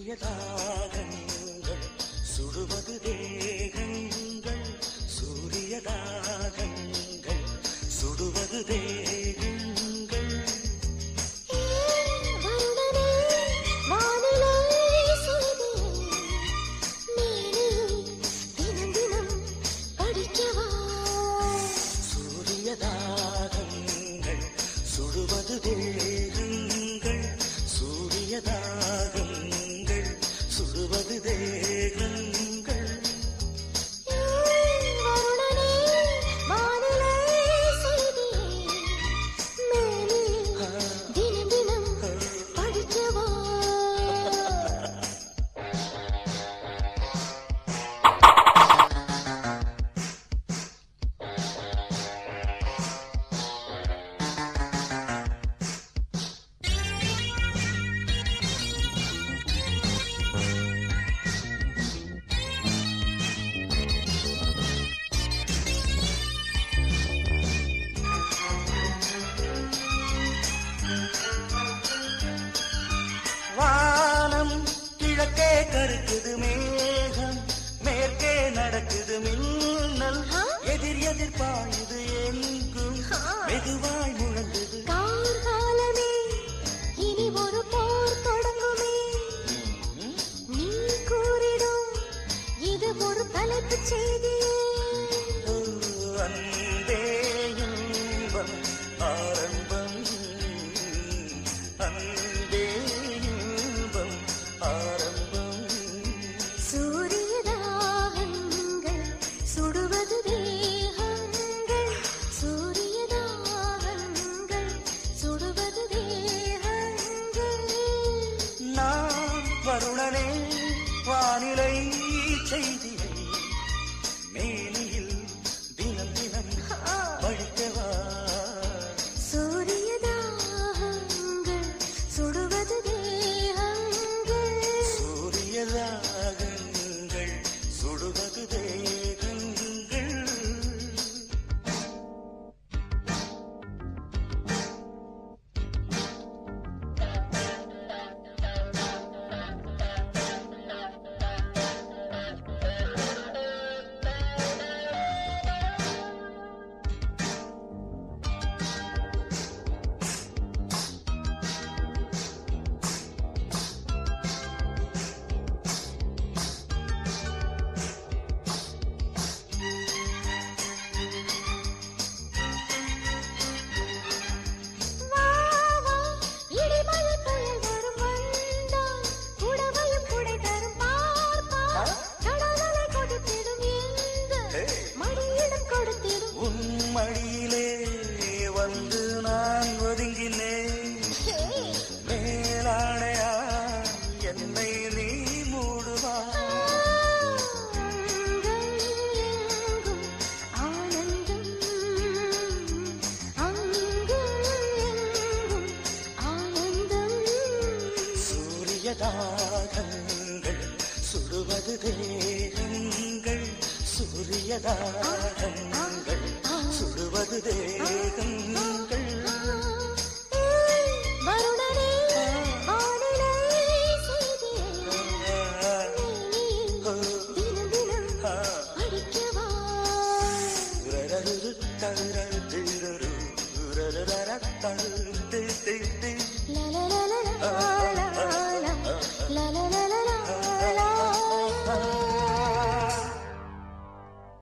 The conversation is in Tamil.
சூரியதாகங்கள் சுடுவது தேகங்கள் சூரியதாகங்கள் சுடுவது தேகங்கள் வருடனே வானிலை செய்தி மேனில் தினம் தினம் படிக்கவா சூரியதாகங்கள் சுடுவது தேகங்கள் சூரியதாகங்கள் சுடுவது தேகங்கள் வருடனே வானிலை செய்தி மேனில் தினம் தினம் படிக்கவா வானம் கிழக்கே கருக்குது மேகம் மேற்கே நடக்குது மின்னல் ஆ? எதிர் எதிர் பாயுது எங்கும் ஆ. மெதுவாய் முழங்குது கார்காலமே இனி ஒரு போர் தொடங்குமே நீ கூறிடும் இது ஒரு தலைப்புச் செய்தியே ஓ, அன்பே இன்பம் ஆரம்பம் அன்பே இன்பம் ஆரம்பம் சூரியதாகங்கள் சுடுவது தேகங்கள் சூரியதாகங்கள் சுடுவது தேகங்கள் நான் வருணனே வானிலை செய்தியை மேனியில் தினம் தினம் படிக்கவா சூரியதாகங்கள் சுடுவது தேகங்கள் சூரியராகங்கள் சுடுவது தேகங்கள் வா வா இடிமழை புயல் வரும் வந்தால் குடவையும் குடை தரும் பார் பார் கடலலை கொடுத்திடும் எங்க மடியிடம் கொடுத்திடும் உன் மடியிலே வந்து நான் ஒதுங்கினேன் மேலாடையா என்னை நீ மூடுவா அங்கெங்கும் ஆனந்தம் அங்கெங்கும் ஆனந்தம் சூரியதாகங்கள் சுடுவது தேகங்கள் சூரியதாகங்கள் சுடுவது தேகங்கள்